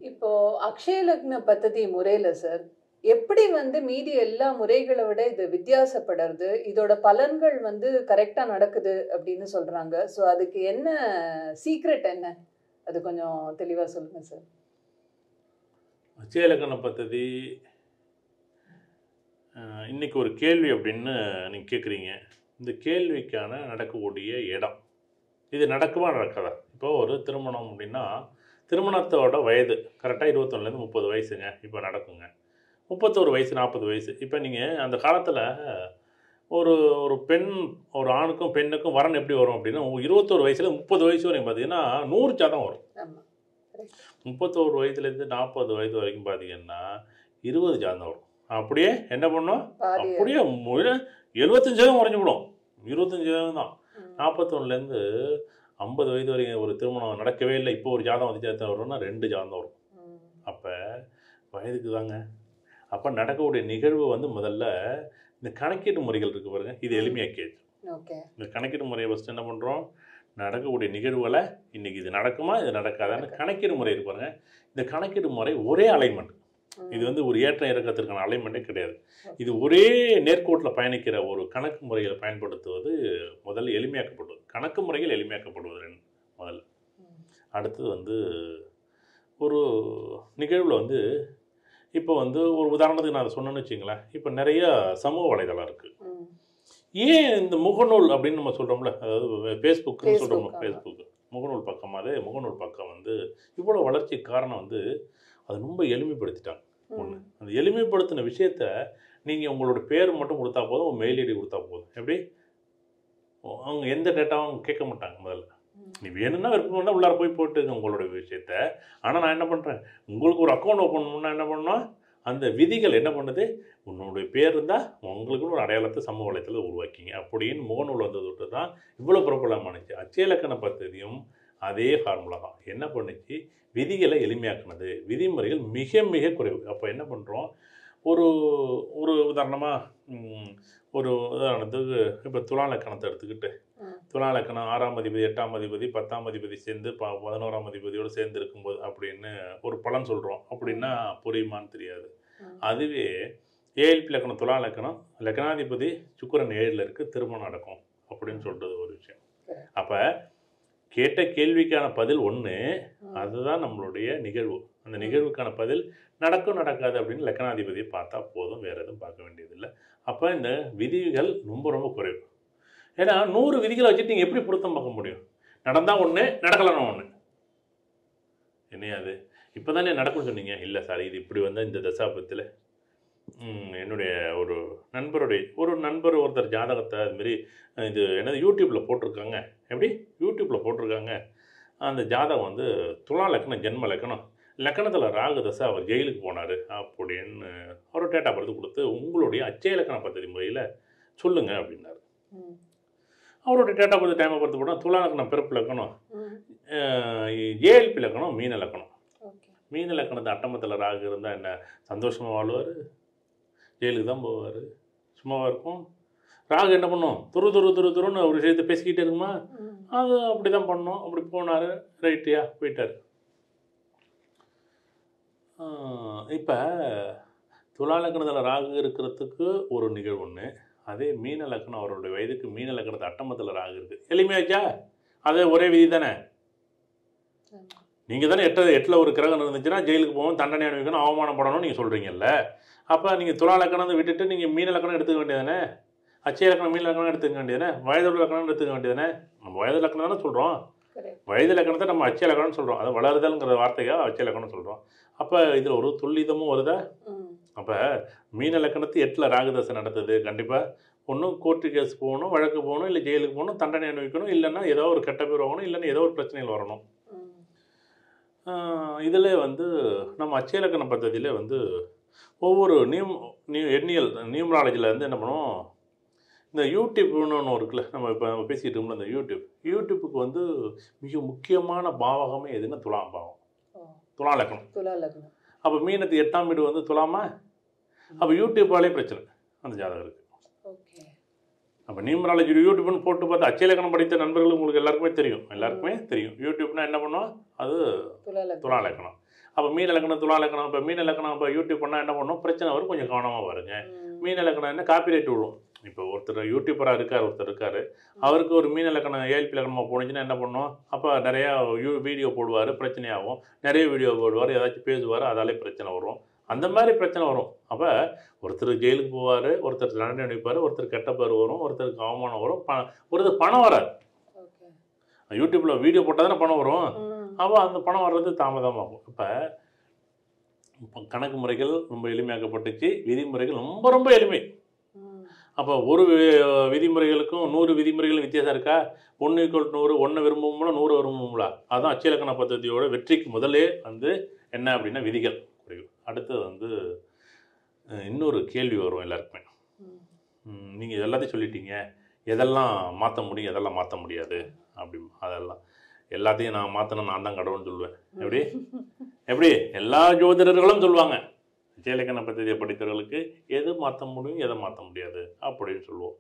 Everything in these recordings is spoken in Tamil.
இப்போ அக்ஷய லக்ன பத்ததி முறையில சார் எப்படி வந்து மீதி எல்லா முறைகளை விட இது வித்தியாசப்படுறது இதோட பலன்கள் வந்து கரெக்டா நடக்குது அப்படின்னு சொல்றாங்க ஸோ அதுக்கு என்ன சீக்ரெட் என்ன அது கொஞ்சம் தெளிவா சொல்லுங்க சார் அச்சயலக்கண பദ്ധதி அஹ், இன்னைக்கு ஒரு கேள்வி அப்படின்னு நீங்கள் கேட்குறீங்க இந்த கேள்விக்கான நடக்கக்கூடிய இடம் இது நடக்குமா நடக்காதா இப்போ ஒரு திருமணம் அப்படின்னா திருமணத்தோட வயது கரெக்டாக இருபத்தொன்னுலேருந்து முப்பது வயசுங்க இப்போ நடக்குங்க முப்பத்தோரு வயசு நாற்பது வயசு இப்போ நீங்கள் அந்த காலத்தில் ஒரு ஒரு பெண் ஒரு ஆணுக்கும் பெண்ணுக்கும் வரன் எப்படி வரும் அப்படின்னா இருபத்தோரு வயசில் முப்பது வயசு வரைக்கும் பார்த்தீங்கன்னா நூறு ஜாதம் வரும் ஆமா முப்பத்தோரு வயதுலேருந்து நாற்பது வயது வரைக்கும் பார்த்தீங்கன்னா இருபது ஜாதகம் வரும் அப்படியே என்ன பண்ணோம் பாதி அப்படியே எழுபத்தஞ்சு சதவீதம் குறைஞ்சு விடும் இருபத்தஞ்சு சதவீதம் தான் ம். நாற்பத்தொன்னுலேருந்து ஐம்பது வயது வரைக்கும் ஒரு திருமணம் நடக்கவே இல்லை இப்போ ஒரு ஜாதகம் வந்து ஜாதகம் வரும்னா ரெண்டு ஜாதகம் வரும் ம். அப்போ வயதுக்கு தாங்க அப்போ நடக்கக்கூடிய நிகழ்வு வந்து முதல்ல இந்த கணக்கீட்டு முறைகள் இருக்குது பாருங்க இது எளிமையாக்கியாச்சு ஓகே இந்த கணக்கீடு முறையை ஃபஸ்ட்டு என்ன பண்ணுறோம் நடக்கக்கூடிய நிகழ்வுகளை இன்றைக்கி இது நடக்குமா இது நடக்காதான்னு கணக்கீடு முறை இருக்கு பாருங்க இந்த கணக்கீடு முறை ஒரே அலைன்மெண்ட் ம். இது வந்து ஒரு ஏற்ற இறக்கத்திற்கான அலைன்மெண்ட்டே கிடையாது இது ஒரே நேர்கோட்டில் பயணிக்கிற ஒரு கணக்கு முறைகளை பயன்படுத்துவது முதல்ல எளிமையாக்கப்படுவது கணக்கு முறைகள் எளிமையாக்கப்படுவது ரெண்டு முதல்ல ம். அடுத்தது வந்து ஒரு நிகழ்வில் வந்து இப்போ வந்து ஒரு உதாரணத்துக்கு நான் அதை சொன்னேன்னு வச்சுங்களேன் இப்போ நிறைய சமூக வலைதளம் இருக்குது ம். ஏன் இந்த முகநூல் அப்படின்னு நம்ம சொல்கிறோம்ல அதாவது ஃபேஸ்புக்னு சொல்கிறோம் Facebook, ஆமா. ஃபேஸ்புக் முகநூல் பக்கம் அது முகநூல் பக்கம் வந்து இவ்வளோ வளர்ச்சிக்கு காரணம் வந்து அது ரொம்ப எளிமைப்படுத்திட்டாங்க ஒன்று ம். அந்த எளிமைப்படுத்தின விஷயத்த நீங்கள் உங்களோட பேர் மட்டும் கொடுத்தா போதும் உங்கள் மெயில் ஐடி கொடுத்தா போதும் எப்படி ஓ, அவங்க எந்த டேட்டாவும் கேட்க மாட்டாங்க முதல்ல ம். நீ வேணும்னா விருப்பம் பண்ணால் உள்ளார போய் போட்டுங்க உங்களோட விஷயத்த ஆனால் நான் என்ன பண்ணுறேன் உங்களுக்கு ஒரு அக்கௌண்ட் ஓப்பன் பண்ணணும்னா என்ன பண்ணணும் அந்த விதிகள் என்ன பண்ணுது உன்னுடைய பேர் இருந்தால் உங்களுக்குன்னு ஒரு அடையாளத்தை சமூக வலைத்தளத்தில் உருவாக்கிங்க அப்படின்னு முகநூல் வந்தது விட்டு தான் இவ்வளோ பிரபலமானுச்சு அச்சயலக்கண பദ്ധதியும் அதே ஃபார்முலா தான் என்ன பண்ணுச்சு விதிகளை எளிமையாக்குனது விதிமுறைகள் மிக மிக குறைவு அப்போ என்ன பண்ணுறோம் ஒரு ஒரு உதாரணமாக ஒரு உதாரணத்துக்கு இப்போ துலா லக்கணத்தை எடுத்துக்கிட்டு ம். துலா லக்கணம் ஆறாம் அதிபதி எட்டாம் அதிபதி பத்தாம் அதிபதி சேர்ந்து ப பதினோராம் அதிபதியோடு சேர்ந்து இருக்கும்போது அப்படின்னு ஒரு பலன் சொல்கிறோம் அப்படின்னா புரியுமான்னு தெரியாது ம். அதுவே ஏஎல்பி லக்கணம் துலா லக்கணம் லக்னாதிபதி சுக்கிரன் ஏழில் இருக்கு திருமணம் நடக்கும் அப்படின்னு சொல்கிறது ஒரு விஷயம் Correct. அப்போ கேட்ட கேள்விக்கான பதில் ஒன்று ம். அதுதான் நம்மளுடைய நிகழ்வு அந்த நிகழ்வுக்கான பதில் நடக்கும் நடக்காது அப்படின்னு லக்கணாதிபதியை பார்த்தா போதும் வேற எதுவும் பார்க்க வேண்டியதில்லை அப்போ இந்த விதிகள் ரொம்ப ரொம்ப குறைவு ஏன்னா நூறு விதிகளை வச்சுட்டு நீங்கள் எப்படி பொருத்தம் பார்க்க முடியும் நடந்தால் ஒன்று நடக்கலைன்னா ஒன்று என்னையாது இப்போ தானே நடக்கும்னு சொன்னீங்க இல்லை சார் இது இப்படி வந்தால் இந்த தசாபத்தில் என்னுடைய ஒரு நண்பருடைய ஒரு நண்பர் ஒருத்தர் ஜாதகத்தை அதுமாரி இது என்னது யூடியூப்பில் போட்டிருக்காங்க எப்படி யூடியூப்பில் போட்டிருக்காங்க அந்த ஜாதகம் வந்து துலா லக்னம் ஜென்ம லக்கணம் லக்கணத்தில் ராகு தசை அவர் ஜெயிலுக்கு போனார் அப்படின்னு அவர் டேட்டா பர்த் கொடுத்து உங்களுடைய அச்சய லக்கண பദ്ധதி முறையில் சொல்லுங்கள் அப்படின்னாரு ம். அவருடைய டேட்டா பர்த் டைமை பொறுத்து போனால் துலா லக்கணம் பிறப்பு லக்கணம் ம். ஏஎல்பி லக்கணம் மீன லக்கணம் ஓகே மீன லக்கணத்து அட்டமத்தில் ராகு இருந்தால் என்ன சந்தோஷமாக வாழ்வார் ஜெயிலுக்கு தான் போவார் சும்மாவாக இருக்கும் ராகு என்ன பண்ணும் துரு துரு துரு துருன்னு ஒரு விஷயத்தை பேசிக்கிட்டே இருக்குமா ம். அது அப்படி தான் பண்ணோம் அப்படி போனார் ரைட்டியா போயிட்டார் இப்போ துலா லக்கணத்தில் ராகு இருக்கிறதுக்கு ஒரு நிகழ்வு ஒன்று அதே மீன லக்கணம் அவருடைய வயதுக்கு மீன லக்கணத்து அட்டமத்தில் ராகு இருக்குது எளிமையாச்சா அது ஒரே விதி தானே ஆமா. நீங்கள் தானே எட்டு எட்டில் ஒரு கிரகம் இருந்துச்சுன்னா ஜெயிலுக்கு போகணும் தண்டனை அனுபவிக்கணும் அவமானப்படணும்னு நீங்கள் சொல்கிறீங்கல்ல அப்போ நீங்கள் துலா லக்கணத்தை விட்டுட்டு நீங்கள் மீன லக்கணம் எடுத்துக்க வேண்டியதானே அச்சய லக்கணம் மீன லக்கணம் எடுத்துக்க வேண்டியதானே வயது லக்கணம் எடுத்துக்க வேண்டியதானே நம்ம வயது லக்கணம் தானே சொல்கிறோம் Correct. வயது லக்கணத்தை நம்ம அச்சய லக்கணம்னு சொல்கிறோம் அது வளருதல்ங்கிற வார்த்தையாக அச்சய லக்கணம்னு சொல்கிறோம் அப்போ இதில் ஒரு துல்லிதமும் வருதா ம். அப்போ மீன லக்கணத்து எட்டில் ராகுதசை நடந்தது கண்டிப்பாக ஒன்றும் கோர்ட்டு கேஸ் போகணும் வழக்கு போகணும் இல்லை ஜெயிலுக்கு போகணும் தண்டனை அனுபவிக்கணும் இல்லைன்னா ஏதோ ஒரு கெட்ட பேர் வாங்கணும் இல்லைன்னா ஏதோ ஒரு பிரச்சனைகள் வரணும் ம். இதில் வந்து நம்ம அச்சயலக்கண பദ്ധதியில் வந்து ஒவ்வொரு நியூம் நியூ எண்ணியல் நியூமராலஜியில் வந்து என்ன பண்ணுவோம் இந்த யூடியூப்னு ஒன்று இருக்குல்ல நம்ம இப்போ நம்ம பேசிக்கிட்டு இருக்கோம்ல இந்த யூடியூப் யூடியூப்புக்கு வந்து மிக முக்கியமான பாவகமே எதுன்னா துலாம் பாவம் ஓ. துலா லக்கணம் துலா லக்னம் அப்போ மீனத்து எட்டாம் வீடு வந்து துலாமா அப்போ யூடியூப்பாலே பிரச்சனை அந்த ஜாதகம் இருக்குது ஓகே அப்போ நியூமராலஜி யூடியூப்னு போட்டு பார்த்து அச்சயலக்கணம் படித்த நண்பர்கள் உங்களுக்கு எல்லாருக்குமே தெரியும் எல்லாருக்குமே தெரியும் யூடியூப்னா என்ன பண்ணுவோம் அது துலா துலா லக்னம் லக்கணம் அப்போ மீன் இலக்கணம் துலா இலக்கணம் இப்போ மீன் இலக்கணம் இப்போ யூடியூப் பண்ணால் என்ன பண்ணும் பிரச்சனை வரும் கொஞ்சம் கவனமாக வருங்க ம். மீன் இலக்கணம் என்ன காப்பிரைட் விழும் இப்போ ஒருத்தர் யூடியூபராக இருக்கார் ஒருத்தர் இருக்கார் அவருக்கு ஒரு மீன் இலக்கணம் ஏஎல்பி இலக்கணமாக போணுச்சுன்னா என்ன பண்ணும் அப்போ நிறையா யூ வீடியோ போடுவார் பிரச்சனையாகும் நிறைய வீடியோ போடுவார் ஏதாச்சும் பேசுவார் அதாலே பிரச்சனை வரும் அந்த மாதிரி பிரச்சனை வரும் அப்போ ஒருத்தர் ஜெயிலுக்கு போவார் ஒருத்தர் தண்டனை அனுப்பார் ஒருத்தர் கெட்ட பேர் வரும் ஒருத்தருக்கு அவமானம் வரும் ப ஒருத்தர் பணம் வராது Okay. யூடியூப்பில் வீடியோ போட்டால் தானே பணம் வரும் ம். அப்போ அந்த பணம் வர்றது தாமதமாகும் இப்போ இப்போ கணக்கு முறைகள் ரொம்ப எளிமையாக்கப்பட்டுச்சு விதிமுறைகள் ரொம்ப ரொம்ப எளிமை ம். அப்போ ஒரு வி- விதிமுறைகளுக்கும் நூறு விதிமுறைகளும் வித்தியாசம் இருக்கா ஒன்று ஈக்குவல் நூறு ஒன்று விரும்பும்ல நூறு விரும்பும்ல அதுதான் அச்சிலக்கண பദ്ധதியோட வெற்றிக்கு முதலே வந்து என்ன அப்படின்னா விதிகள் குறைவு அடுத்தது வந்து அஹ், இன்னொரு கேள்வி வரும் எல்லாருக்குமே ம். நீங்கள் எல்லாத்தையும் சொல்லிட்டீங்க எதெல்லாம் மாற்ற முடியும் எதெல்லாம் மாற்ற முடியாது அப்படி அதெல்லாம் எல்லாத்தையும் நான் மாற்றணும் நான் தான் கடவுள்னு சொல்லுவேன் எப்படி எப்படி எல்லா ஜோதிடர்களும் சொல்லுவாங்க விஜயலக்கண பദ്ധதியை படித்தவர்களுக்கு எது மாற்ற முடியும் எதை மாற்ற முடியாது அப்படின்னு சொல்லுவோம்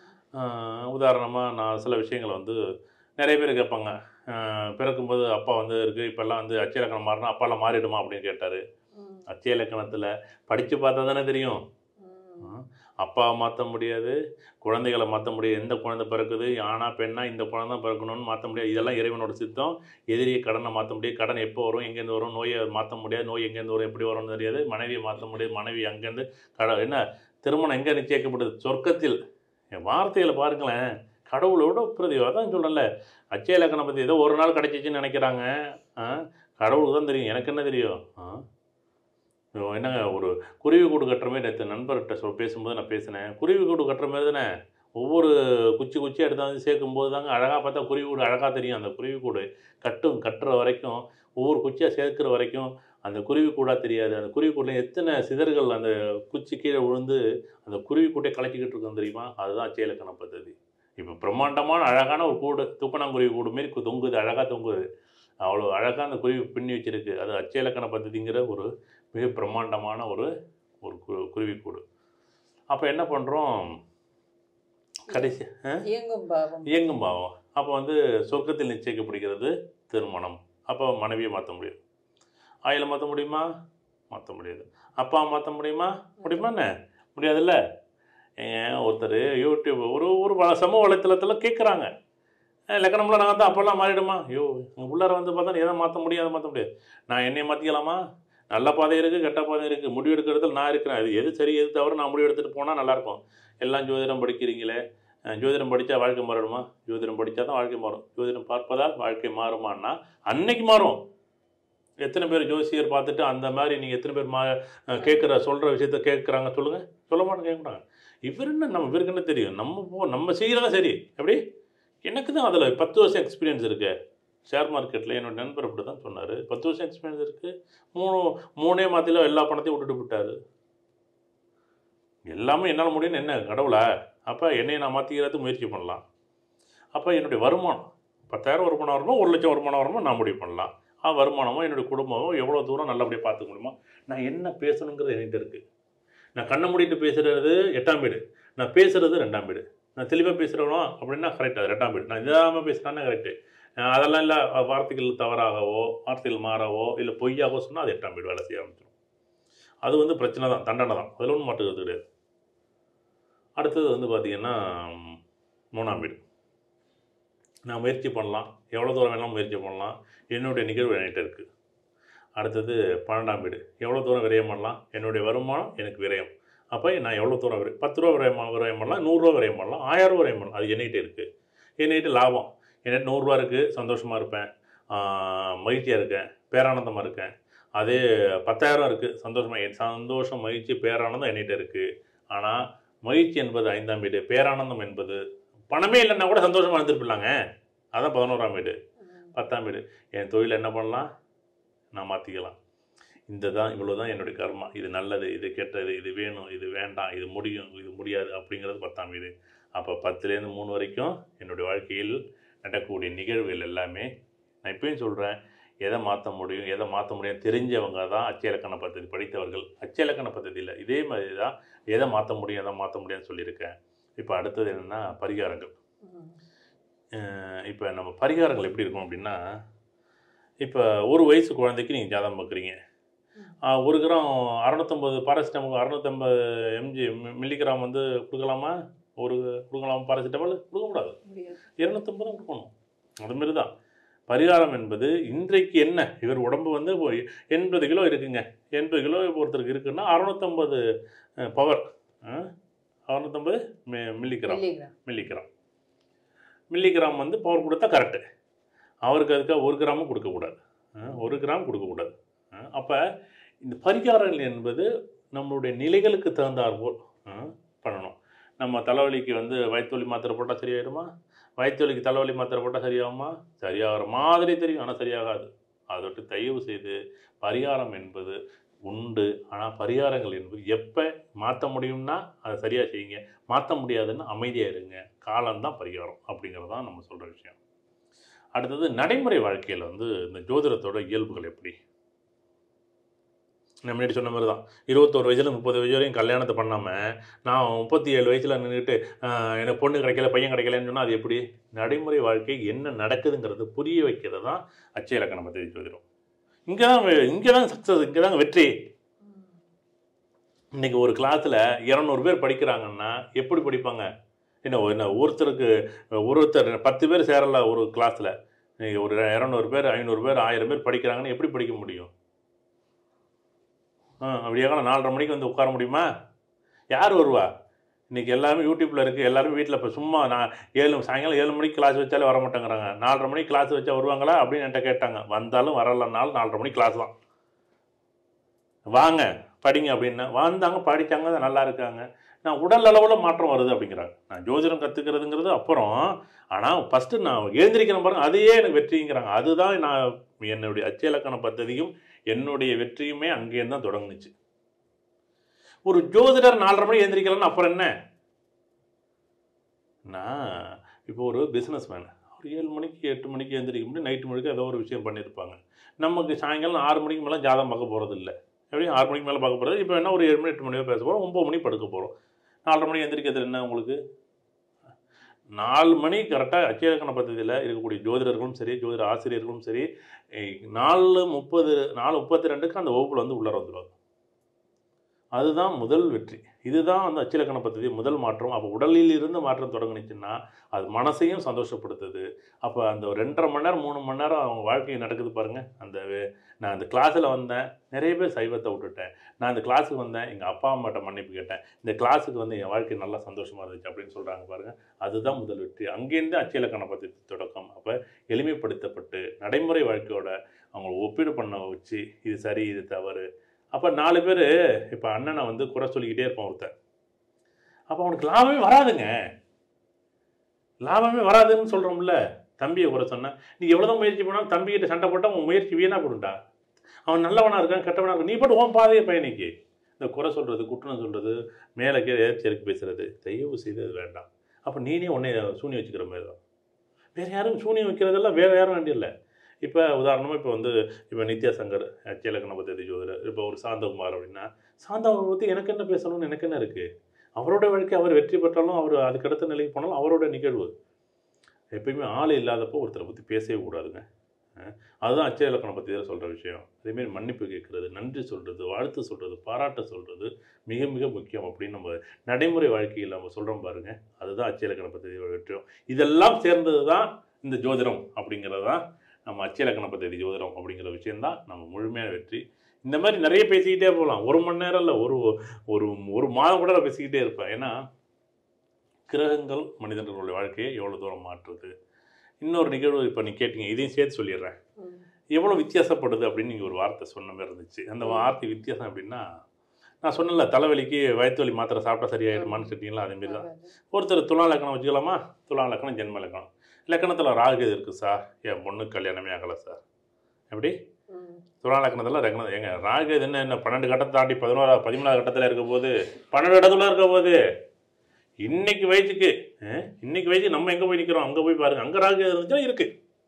உதாரணமாக நான் சில விஷயங்களை வந்து நிறைய பேர் கேட்பாங்க ஆஹ் பிறக்கும்போது அப்பா வந்து இருக்குது இப்போல்லாம் வந்து அச்சய இலக்கணம் மாறினா அப்பாலாம் மாறிடுமா அப்படின்னு கேட்டார் ம். அச்சய இலக்கணத்தில் படித்து பார்த்தா தானே தெரியும் ம். அப்பா மாற்ற முடியாது குழந்தைகளை மாற்ற முடியாது எந்த குழந்தை பிறக்குது ஆனா பெண்ணா இந்த குழந்தை பிறக்கணும்னு மாற்ற முடியாது இதெல்லாம் இறைவனோட சித்தம் எதிரியை கடனை மாற்ற முடியாது கடன் எப்போ வரும் எங்கேருந்து வரும் நோயை மாற்ற முடியாது நோய் எங்கேருந்து வரும் எப்படி வரும்னு தெரியாது மனைவியை மாற்ற முடியாது மனைவி அங்கேருந்து கட என்ன திருமணம் எங்கே நிச்சயிக்கப்படுது சொர்க்கத்தில் என் வார்த்தைகளை பாருங்களேன் கடவுளோட பிரதி அதான் சொல்லல அச்சய இலக்கணம் பற்றி ஏதோ ஒரு நாள் கிடைச்சிச்சின்னு நினைக்கிறாங்க ஆ கடவுளுக்கு தான் தெரியும் எனக்கு என்ன தெரியும் ஆ இப்போ என்னங்க ஒரு குருவி கூடு கட்டுற மாதிரி நேற்று நண்பர்கிட்ட சொல் பேசும்போது நான் பேசினேன் குருவி கூடு கட்டுற மாதிரி தானே ஒவ்வொரு குச்சி குச்சி எடுத்தாந்து சேர்க்கும்போது தாங்க அழகாக பார்த்தா குருவி கூடு அழகாக தெரியும் அந்த குருவி கூடு கட்டும் கட்டுற வரைக்கும் ஒவ்வொரு குச்சியாக சேர்க்குற வரைக்கும் அந்த குருவி கூடாக தெரியாது அந்த குருவி கூட்டில் எத்தனை சிதறுகள் அந்த குச்சி கீழே விழுந்து அந்த குருவி கூட்டை கலக்கிக்கிட்டு இருக்கோம் தெரியுமா அதுதான் அச்சயலக்கண பദ്ധதி இப்போ பிரம்மாண்டமான அழகான ஒரு கூடு தூக்கணாங்குருவி கூடு மாரி கு- தொங்குது அழகாக தொங்குது அவ்வளோ அழகாக அந்த குருவி பின்னி வச்சிருக்கு அது அச்சயலக்கண பദ്ധதிங்கிற ஒரு மிக பிரம்மாண்டமான ஒரு ஒரு கு- குருவிக்கூடு அப்போ என்ன பண்ணுறோம் கடைசி ஆ? இயங்கும் பாவம் இயங்கும் பாவம் அப்போ வந்து சொர்க்கத்தில் நிச்சயிக்கப்படுகிறது திருமணம் அப்போ மனைவியை மாற்ற முடியும் ஆயில மாற்ற முடியுமா மாற்ற முடியாது அப்பா மாற்ற முடியுமா முடியுமா என்ன முடியாதுல்ல ஏன் ஒருத்தர் யூடியூப் ஒரு ஒரு வ- சமூக வலைத்தளத்தில் கேட்குறாங்க லக்கணம்லாம் நான் வந்து அப்போல்லாம் மாறிடுமா ஐயோ உள்ளார வந்து பார்த்தா எதை மாற்ற முடியும் அதை மாற்ற முடியாது நான் என்னையை மாற்றிக்கலாமா நல்ல பாதை இருக்குது கெட்ட பாதை இருக்குது முடிவு எடுக்கிறதுல நான் இருக்கிறேன் அது எது சரி எது தவிர நான் முடிவு எடுத்துகிட்டு போனால் நல்லாயிருக்கும் எல்லாம் ஜோதிடம் படிக்கிறீங்களே அஹ் ஜோதிடம் படித்தா வாழ்க்கை மாறணுமா ஜோதிடம் படித்தா தான் வாழ்க்கை மாறும் ஜோதிடம் பார்ப்பதால் வாழ்க்கை மாறுமான்னா அன்னைக்கு மாறும் எத்தனை பேர் ஜோசியர் பார்த்துட்டு அந்த மாதிரி நீங்கள் எத்தனை பேர் மா கேட்குற சொல்கிற விஷயத்த கேட்குறாங்க சொல்லுங்கள் சொல்ல மாட்டேன் கேட்க மாட்டாங்க இவர் என்ன நம்ம இவருக்கு என்ன தெரியும் நம்ம போ நம்ம செய்கிறதா சரி எப்படி எனக்கு தான் அதில் பத்து வருஷம் எக்ஸ்பீரியன்ஸ் இருக்கு ஷேர் மார்க்கெட்டில் என்னோட நண்பர் அப்படி தான் சொன்னார் பத்து வருஷம் எக்ஸ்பீரியன்ஸ் இருக்குது மூணு மூணே மாதத்தில் எல்லா பணத்தையும் விட்டுட்டு விட்டாரு எல்லாமே என்னால் முடியும்னு என்ன கடவுளா அப்போ என்னையை நான் மாற்றிக்கிறதுக்கு முயற்சி பண்ணலாம் அப்போ என்னுடைய வருமானம் பத்தாயிரம் வருமானம் வருமோ ஒரு லட்சம் வருமானம் வருமோ நான் முடிவு பண்ணலாம் ஆ வருமானமோ என்னுடைய குடும்பமோ எவ்வளோ தூரம் நல்லபடியாக பார்த்துக்க முடியுமோ நான் என்ன பேசணுங்கிறது என்கிட்ட இருக்குது நான் கண்ணை மூடிட்டு பேசுகிறது எட்டாம் வீடு நான் பேசுகிறது ரெண்டாம் வீடு நான் தெளிவாக பேசுகிறவனோ அப்படின்னா கரெக்ட் அது ரெண்டாம் வீடு நான் இதாமல் பேசுகிறேன்னா கரெக்டு அதெல்லாம் இல்லை வார்த்தைகள் தவறாகவோ வார்த்தைகள் மாறவோ இல்லை பொய்யாகவோ சொன்னால் அது எட்டாம் வீடு வேலை செய்ய ஆரம்பிச்சிடும் அது வந்து பிரச்சனை தான் தண்டனை தான் அதில் ஒன்றும் மாட்டுக்கிறது கிடையாது அடுத்தது வந்து பார்த்திங்கன்னா ம், மூணாம் வீடு நான் முயற்சி பண்ணலாம் எவ்வளோ தூரம் வேணாலும் முயற்சி பண்ணலாம் என்னுடைய நிகழ்வு என்கிட்ட இருக்குது அடுத்தது பன்னெண்டாம் வீடு எவ்வளோ தூரம் விரயம் பண்ணலாம் என்னுடைய வருமானம் எனக்கு விரயம் அப்போ நான் எவ்வளோ தூரம் விரயம் பத்து ரூபா விரயம் பண்ண- விரயம் பண்ணலாம் நூறுரூவா விரயம் பண்ணலாம் ஆயிரம் ரூபா விரயம் பண்ணலாம் அது என்கிட்ட இருக்குது என்கிட்ட லாபம் என்கிட்ட நூறுரூவா இருக்குது சந்தோஷமாக இருப்பேன் மகிழ்ச்சியாக இருக்கேன் பேரானந்தமாக இருக்கேன் அதே பத்தாயிரம் இருக்குது சந்தோஷமாக என் சந்தோஷம் மகிழ்ச்சி பேரானந்தம் என்கிட்ட இருக்குது ஆனால் மகிழ்ச்சி என்பது ஐந்தாம் வீடு பேரானந்தம் என்பது பணமே இல்லைன்னா கூட சந்தோஷமாக இருந்துருப்பிடலாங்க அதான் பதினோராம் வீடு பத்தாம் வீடு என் தொழில் என்ன பண்ணலாம் நான் மாற்றிக்கலாம் இந்த தான் இவ்வளோ தான் என்னுடைய கர்மா இது நல்லது இது கெட்டது இது வேணும் இது வேண்டாம் இது முடியும் இது முடியாது அப்படிங்கிறது பத்தாம் வீடு அப்போ பத்துலேருந்து மூணு வரைக்கும் என்னுடைய வாழ்க்கையில் நடக்கக்கூடிய நிகழ்வுகள் எல்லாமே நான் இப்பயும் சொல்கிறேன் எதை மாற்ற முடியும் எதை மாற்ற முடியும் தெரிஞ்சவங்க தான் அச்சயலக்கண பദ്ധதி படித்தவர்கள் அச்சயலக்கண பദ്ധதியில் இதே மாதிரி தான் எதை மாற்ற முடியும் எதை மாற்ற முடியும்னு சொல்லியிருக்கேன் இப்போ அடுத்தது என்னென்னா பரிகாரங்கள் இப்போ நம்ம பரிகாரங்கள் எப்படி இருக்கும் அப்படின்னா இப்போ ஒரு வயசு குழந்தைக்கு நீங்கள் ஜாதகம் பார்க்குறீங்க ஒரு கிராம் அறநூற்றம்பது பாராசிட்டமால் அறநூற்றம்பது எம்ஜி மில்லிகிராம் வந்து கொடுக்கலாமா ஒரு கொடுக்கலாம் பாராசிட்டமால் கொடுக்கக்கூடாது முடியாது இரநூத்தம்பது தான் கொடுக்கணும் அதுமாரி தான் பரிகாரம் என்பது இன்றைக்கு என்ன இவர் உடம்பு வந்து இப்போ எண்பது கிலோ இருக்குங்க எண்பது கிலோ ஒருத்தருக்கு இருக்குன்னா அறநூற்றம்பது பவர் அறநூற்றம்பது மில்லிகிராம் மில்லிகிராம் மில்லிகிராம் மில்லிகிராம் வந்து பவர் கொடுத்தா கரெக்டு அவருக்கு அதுக்காக ஒரு கிராமும் கொடுக்கக்கூடாது அஹ், ஒரு கிராம் கொடுக்கக்கூடாது அப்போ இந்த பரிகாரங்கள் என்பது நம்மளுடைய நிலைகளுக்கு தகுந்தாற்போல் அஹ், பண்ணணும் நம்ம தலைவலிக்கு வந்து வயிற்றுவலி மாத்திரை போட்டால் சரியாயிடுமா வயிற்றுவலிக்கு தலைவலி மாத்திரை போட்டால் சரியாகுமா சரியாகிற மாதிரி தெரியும் ஆனால் சரியாகாது அதை விட்டு தயவு செய்து பரிகாரம் என்பது உண்டு ஆனால் பரிகாரங்கள் என்பது எப்போ மாற்ற முடியும்னா அதை சரியாக செய்யுங்க மாற்ற முடியாதுன்னு அமைதியாக இருங்க காலம்தான் பரிகாரம் அப்படிங்கிறது தான் நம்ம சொல்கிற விஷயம் அடுத்தது நடைமுறை வாழ்க்கையில் வந்து இந்த ஜோதிடத்தோட இயல்புகள் எப்படி நான் முன்னாடி சொன்ன மாதிரி தான் இருபத்தோரு வயசுல முப்பது வயசு வரையும் கல்யாணத்தை பண்ணாமல் நான் முப்பத்தி ஏழு வயசில் நின்றுட்டு எனக்கு பொண்ணு கிடைக்கல பையன் கிடைக்கலன்னு சொன்னால் அது எப்படி நடைமுறை வாழ்க்கை என்ன நடக்குதுங்கிறது புரிய வைக்கிறது தான் அச்சய இலக்கணம் பற்றி ஜோதிடம் இங்கே தான் இங்கே தான் சக்ஸஸ் இங்கே தாங்க வெற்றி இன்னைக்கு ஒரு கிளாஸில் இரநூறு பேர் படிக்கிறாங்கன்னா எப்படி படிப்பாங்க என்ன என்ன ஒருத்தருக்கு ஒருத்தர் பத்து பேர் சேரல ஒரு கிளாஸில் நீங்கள் ஒரு இரநூறு பேர் ஐநூறு பேர் ஆயிரம் பேர் படிக்கிறாங்கன்னு எப்படி படிக்க முடியும் ஆ அப்படியாக நாலரை மணிக்கு வந்து உட்கார முடியுமா யார் வருவா இன்றைக்கி எல்லாமே யூடியூப்பில் இருக்குது எல்லாரும் வீட்டில் இப்போ சும்மா நான் ஏழு சாயங்காலம் ஏழு மணிக்கு கிளாஸ் வச்சாலே வர மாட்டேங்கிறாங்க நாலரை மணிக்கு கிளாஸ் வச்சா வருவாங்களா அப்படின்னு என்கிட்ட கேட்டாங்க வந்தாலும் வரலனாலும் நாலரை மணிக்கு கிளாஸ் தான் வாங்க படிங்க அப்படின்னா வந்தாங்க படித்தாங்க நல்லா இருக்காங்க நான் உடல் அளவில் மாற்றம் வருது அப்படிங்கிறாங்க நான் ஜோதிடம் கற்றுக்கிறதுங்கிறது அப்புறம் ஆனால் ஃபஸ்ட்டு நான் எழுந்திரிக்கிறேன் பாருங்க அதையே எனக்கு வெற்றிங்கிறாங்க அதுதான் நான் என்னுடைய அச்சய இலக்கண பദ്ധதியும் என்னுடைய வெற்றியுமே அங்கேருந்து தான் தொடங்குனுச்சு ஒரு ஜோதிடர் நாலரை மணி எழுந்திரிக்கலன்னு அப்புறம் என்ன நான் இப்போ ஒரு பிஸ்னஸ் மேன் ஒரு ஏழு மணிக்கு எட்டு மணிக்கு எழுந்திரிக்க முடியும் நைட்டு மணிக்கு ஏதோ ஒரு விஷயம் பண்ணியிருப்பாங்க நமக்கு சாயங்காலம் ஆறு மணிக்கு மேலே ஜாதகம் பார்க்க போகிறது இல்லை எப்படியும் ஆறு மணிக்கு மேலே பார்க்க போகிறது இப்போ என்ன ஒரு ஏழு மணி எட்டு மணியோ பேச போகிறோம் ஒம்பது மணி படுக்க போகிறோம் நாலரை மணி எந்திரிக்கிறது என்ன உங்களுக்கு நாலு மணி கரெக்டாக அச்சயக்கண பദ്ധதியில் இருக்கக்கூடிய ஜோதிடர்களும் சரி ஜோதிட ஆசிரியர்களும் சரி eh, நாலு முப்பது நாலு முப்பத்தி ரெண்டுக்கு அந்த வகுப்பில் வந்து உள்ளார வந்துடுவாங்க அதுதான் முதல் வெற்றி இதுதான் அந்த அச்சிலக்கண பദ്ധதி முதல் மாற்றம் அப்போ உடலில் இருந்து மாற்றம் தொடங்குனுச்சுன்னா அது மனசையும் சந்தோஷப்படுத்துது அப்போ அந்த ஒரு ரெண்டரை மணி நேரம் மூணு மணி நேரம் அவங்க வாழ்க்கை நடக்குது பாருங்கள் அந்த வே- நான் அந்த கிளாஸில் வந்தேன் நிறைய பேர் சைவத்தை விட்டுட்டேன் நான் இந்த கிளாஸுக்கு வந்தேன் எங்கள் அப்பா அம்மாட்ட மன்னிப்பு கேட்டேன் இந்த கிளாஸுக்கு வந்து என் வாழ்க்கை நல்லா சந்தோஷமாக இருந்துச்சு அப்படின்னு சொல்கிறாங்க பாருங்கள் அதுதான் முதல் வெற்றி அங்கேருந்து அச்சிலக்கண பദ്ധதி தொடக்கம் அப்போ எளிமைப்படுத்தப்பட்டு நடைமுறை வாழ்க்கையோட அவங்கள ஒப்பீடு பண்ண வச்சு இது சரி இது தவறு அப்போ நாலு பேர் இப்போ அண்ணனை வந்து குறை சொல்லிக்கிட்டே இருப்பான் ஒருத்தன் அப்போ அவனுக்கு லாபமே வராதுங்க லாபமே வராதுன்னு சொல்கிறோம்ல தம்பியை குறை சொன்னேன் நீ எவ்வளோதான் முயற்சி பண்ணாலும் தம்பிக்கிட்ட சண்டை போட்டால் உன் முயற்சி வீணாக போடுண்டா அவன் நல்லவனாக இருக்கான் கெட்டவனாக இருக்கான் நீ போட்டு உன் பாதையை பயணிக்கு இந்த குறை சொல்கிறது குற்றம் சொல்கிறது மேலே கீழே ஏற்று பேசுறது தயவு செய்து அது வேண்டாம் அப்போ நீனே உன்னை சூனி வச்சுக்கிற மாதிரி தான் வேறு யாரும் சூனியம் வைக்கிறதெல்லாம் வேறு யாரும் வேண்டியதில்லை இப்போ உதாரணமாக இப்போ வந்து இப்போ நித்யா சங்கர் அச்சலக்கண பத்தி ஜோதிடர் இப்போ ஒரு சாந்தகுமார் அப்படின்னா சாந்தகுமார் பற்றி எனக்கு என்ன பேசணும்னு எனக்கு என்ன இருக்குது அவரோட வாழ்க்கை அவர் வெற்றி பெற்றாலும் அவர் அதுக்கடுத்த நிலைக்கு போனாலும் அவரோட நிகழ்வு எப்பயுமே ஆள் இல்லாதப்போ ஒருத்தரை பற்றி பேசவே கூடாதுங்க அஹ் அதுதான் அச்சய இலக்கணம் பற்றி தான் சொல்கிற விஷயம் அதேமாரி மன்னிப்பு கேட்குறது நன்றி சொல்கிறது வாழ்த்து சொல்கிறது பாராட்ட சொல்கிறது மிக மிக முக்கியம் அப்படின்னு நம்ம நடைமுறை வாழ்க்கையில் நம்ம சொல்கிறோம் பாருங்க அதுதான் அச்சய இலக்கண பദ്ധதி வெற்றியும் இதெல்லாம் சேர்ந்தது தான் இந்த ஜோதிடம் அப்படிங்கிறது தான் நம்ம அச்சய இலக்கண பദ്ധதி ஜோதிடம் அப்படிங்கிற விஷயம்தான் நம்ம முழுமையான வெற்றி இந்த மாதிரி நிறைய பேசிக்கிட்டே போகலாம் ஒரு மணி நேரம் இல்லை ஒரு ஒரு ஒரு மாதம் கூட நான் பேசிக்கிட்டே இருப்பேன் ஏன்னா கிரகங்கள் மனிதர்களுடைய வாழ்க்கையை எவ்வளோ தூரம் மாற்றுது இன்னொரு நிகழ்வு இப்போ நீ கேட்டீங்க இதையும் சேர்த்து சொல்லிடுறேன் ம். எவ்வளோ வித்தியாசப்படுது அப்படின்னு நீங்கள் ஒரு வார்த்தை சொன்ன மாதிரி இருந்துச்சு அந்த வார்த்தை வித்தியாசம் அப்படின்னா நான் சொன்னல தலைவலிக்கு வயிற்று வலி மாத்திரை சாப்பிட்டா சரியாயிடுமான்னு கேட்டிங்களா அதேமாரி தான் ஒருத்தர் துலா லக்கணம் வச்சுக்கலாமா துலா லக்கணம் ஜென்ம லக்கணம் லக்கணத்தில் ராகு இருக்குது சார் என் பொண்ணுக்கு கல்யாணமே ஆகலை சார் எப்படி ம். துலா லக்கணத்தில் ரெக்கணம் ஏங்க ராகு இது என்ன என்ன பன்னெண்டு கட்டத்தை தாண்டி பதினோரா பதிமூணாவது கட்டத்தில் இருக்க போது பன்னெண்டு இடத்துல இருக்க போது இன்னைக்கு வயசுக்கு அஹ், இன்னைக்கு வயசு நம்ம எங்கே போய் நிற்கிறோம் அங்கே போய் பாருங்க அங்கே ராகு இருந்துச்சுன்னா இருக்கு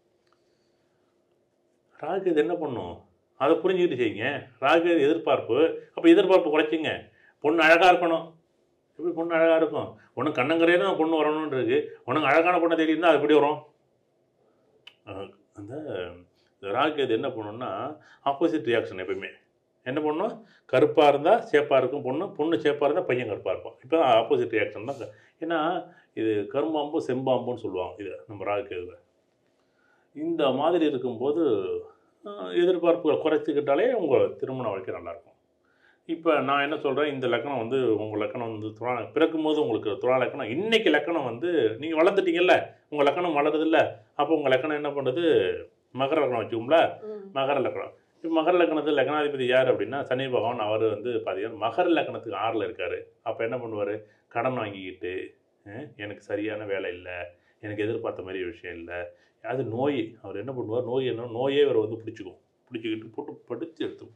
ராகு இது என்ன பண்ணும் அதை புரிஞ்சுக்கிட்டு செய்யுங்க ராகு எதிர்பார்ப்பு அப்போ எதிர்பார்ப்பு குறைச்சிங்க பொண்ணு அழகாக இருக்கணும் எப்படி பொண்ணு அழகாக இருக்கும் உனக்கு கண்ணங்கரையில தான் பொண்ணு வரணும்னு இருக்கு உனக்கு அழகான பொண்ணை தேடி இருந்தால் அது எப்படி வரும் அஹ் அந்த ராகுகேது என்ன பண்ணுன்னா ஆப்போசிட் ரியாக்ஷன் எப்பயுமே என்ன பண்ணும் கருப்பாக இருந்தால் சேப்பாக இருக்கும் பொண்ணு பொண்ணு சேப்பாக இருந்தால் பையன் கருப்பாக இருப்பான் இப்போ தான் ஆப்போசிட் ரியாக்ஷன் தான் ஏன்னா இது கரும்பாம்பு செம்பாம்புன்னு சொல்லுவாங்க இது நம்ம ராகுகேதுவை இந்த மாதிரி இருக்கும்போது ஆஹ், எதிர்பார்ப்புகளை குறைச்சிக்கிட்டாலே உங்கள் திருமண வாழ்க்கை நல்லாயிருக்கும் இப்போ நான் என்ன சொல்கிறேன் இந்த லக்கணம் வந்து உங்கள் லக்கணம் வந்து துணா பிறக்கும்போது உங்களுக்கு துணா லக்கணம் இன்னைக்கு லக்கணம் வந்து நீங்கள் வளர்ந்துட்டீங்கல்ல உங்கள் லக்கணம் வளருதில்ல அப்போ உங்கள் லக்கணம் என்ன பண்ணுது மகர லக்கணம் வச்சுக்கோங்களா ம். மகர லக்கணம் இப்போ மகர லக்கணத்தில் லக்னாதிபதி யார் அப்படின்னா சனி பகவான் அவர் வந்து பார்த்தீங்கன்னா மகர லக்கணத்துக்கு ஆறில் இருக்கார் அப்போ என்ன பண்ணுவார் கடன் வாங்கிக்கிட்டு அஹ், எனக்கு சரியான வேலை இல்லை எனக்கு எதிர்பார்த்த மாதிரி விஷயம் இல்லை அது நோய் அவர் என்ன பண்ணுவார் நோய் என்ன நோயே இவரை வந்து பிடிச்சிக்கும் பிடிச்சிக்கிட்டு போட்டு படித்து எடுத்து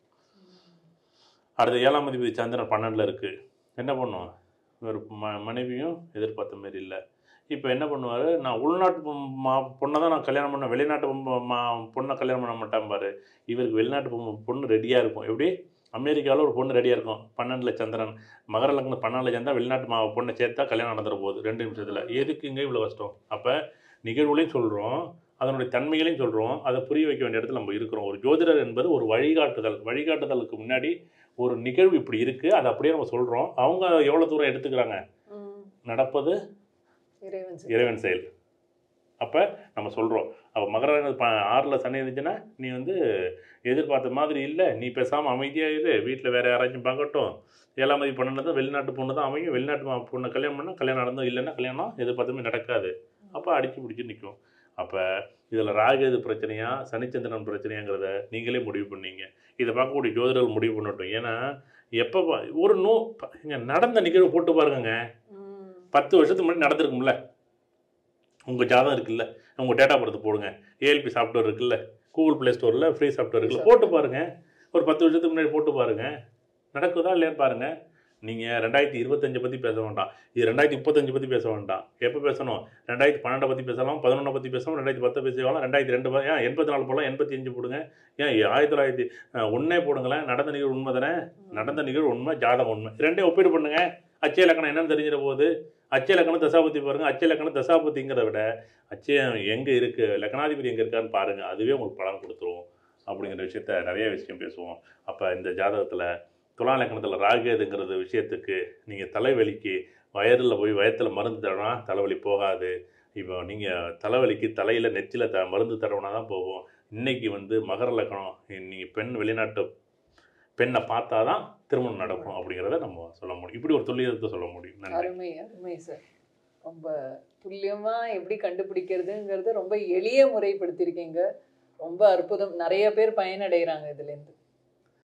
அடுத்த ஏழாம் அதிபதி சந்திரன் பன்னெண்டில் இருக்குது என்ன பண்ணும் இவர் ம மனைவியும் எதிர்பார்த்த மாதிரி இல்லை இப்போ என்ன பண்ணுவார் நான் உள்நாட்டு பொம்- மா பொண்ணை தான் நான் கல்யாணம் பண்ண வெளிநாட்டு பொம்- மா பொண்ணை கல்யாணம் பண்ண மாட்டேன் பாரு இவருக்கு வெளிநாட்டு பொம் பொண்ணு ரெடியாக இருக்கும் எப்படி அமெரிக்காவில் ஒரு பொண்ணு ரெடியாக இருக்கும் பன்னெண்டில் சந்திரன் மகர லக்னம் பன்னெண்டில் சேர்ந்தா வெளிநாட்டு மா பொண்ணை சேர்த்தா கல்யாணம் நடந்துட போகுது ரெண்டு நிமிஷத்தில் எதுக்குங்க இவ்வளோ கஷ்டம் அப்போ நிகழ்வுகளையும் சொல்கிறோம் அதனுடைய தன்மைகளையும் சொல்கிறோம் அதை புரிய வைக்க வேண்டிய இடத்துல நம்ம இருக்கிறோம் ஒரு ஜோதிடர் என்பது ஒரு வழிகாட்டுதல் வழிகாட்டுதலுக்கு முன்னாடி ஒரு நிகழ்வு இப்படி இருக்குது அதை அப்படியே நம்ம சொல்கிறோம் அவங்க எவ்வளோ தூரம் எடுத்துக்கிறாங்க ம். நடப்பது இறைவன் செயல். இறைவன் செயல் அப்போ நம்ம சொல்கிறோம் அப்போ மகர ப ஆறில் சனி இருந்துச்சுன்னா நீ வந்து எதிர்பார்த்த மாதிரி இல்லை நீ பேசாமல் அமைதியாக இரு வீட்டில் வேறு யாராச்சும் பார்க்கட்டும் ஏழாம் மதி பொண்ணு தான் வெளிநாட்டு பொண்ணு தான் அமையும் வெளிநாட்டு மா- பொண்ணை கல்யாணம் பண்ணால் கல்யாணம் நடந்தோம் இல்லைன்னா கல்யாணம் எதிர்பார்த்துமே நடக்காது அப்போ அடிச்சு பிடிச்சி நிற்கும் அப்போ இதில் ராகேது பிரச்சனையா சனிச்சந்திரன் பிரச்சனையாங்கிறத நீங்களே முடிவு பண்ணீங்க இதை பார்க்கக்கூடிய ஜோதிடர்கள் முடிவு பண்ணட்டும் ஏன்னா எப்போ பா- ஒரு நோ ப- இங்க நடந்த நிகழ்வு போட்டு பாருங்கங்க ம். பத்து வருஷத்துக்கு முன்னாடி நடந்திருக்கும்ல உங்கள் ஜாதகம் இருக்குல்ல உங்கள் டேட்டா படத்தை போடுங்க ஏஎல்பி சாஃப்ட்வேர் இருக்குல்ல கூகுள் ப்ளே ஸ்டோரில் ஃப்ரீ சாஃப்ட்வேர் இருக்குல்ல போட்டு பாருங்கள் ஒரு பத்து வருஷத்துக்கு முன்னாடி போட்டு பாருங்கள் நடக்குதா இல்லையான்னு பாருங்கள் நீங்கள் ரெண்டாயிரத்தி இருபத்தஞ்சை பற்றி பேச வேண்டாம் இது ரெண்டாயிரத்தி முப்பத்தஞ்சு பற்றி பேச வேண்டாம் எப்போ பேசணும் ரெண்டாயிரத்தி பன்னெண்டை பற்றி பேசலாம் பதினொன்றை பற்றி பேசலாம் ரெண்டாயிரத்தி பத்தை பேசலாம் ரெண்டாயிரத்தி ரெண்டு ப- ஏன் எண்பத்தி நாலு போடலாம் எண்பத்தி அஞ்சு போடுங்க ஏன் ஆயிரத்தி தொள்ளாயிரத்தி அஹ், ஒண்ணே போடுங்களேன் நடந்த நிகழ்வு உண்மை தானே நடந்த நிகழ்வு உண்மை ஜாதகம் உண்மை ரெண்டையும் ஒப்பீடு பண்ணுங்க அச்சய லக்கணம் என்னன்னு தெரிஞ்சிட போகுது அச்சய லக்கணம் தசாபதி பாருங்க அச்சய லக்கணம் தசாபதிங்கிறத விட அச்சயம் எங்கே இருக்கு லக்னாதிபதி எங்கே இருக்கான்னு பாருங்க அதுவே உங்களுக்கு பலன் கொடுத்துரும் அப்படிங்கிற விஷயத்த நிறைய விஷயம் பேசுவோம் அப்போ இந்த ஜாதகத்தில் துலா லக்கணத்தில் ராகேதுங்கிறது விஷயத்துக்கு நீங்கள் தலைவலிக்கு வயரில் போய் வயத்தில் மருந்து தரனா தலைவலி போகாது இப்போ நீங்கள் தலைவலிக்கு தலையில் நெற்றியில் த மருந்து தடவினா தான் போகும் இன்னைக்கு வந்து மகர லக்கணம் நீங்கள் பெண் வெளிநாட்டு பெண்ணை பார்த்தா தான் திருமணம் நடக்கும் அப்படிங்கிறத நம்ம சொல்ல முடியும் இப்படி ஒரு துல்லியத்தை சொல்ல முடியும் நன்றி அருமை அருமை சார் ரொம்ப துல்லியமா எப்படி கண்டுபிடிக்கிறதுங்கிறது ரொம்ப எளிய முறைப்படுத்தியிருக்கீங்க ரொம்ப அற்புதம் நிறைய பேர் பயனடைகிறாங்க இதுலேருந்து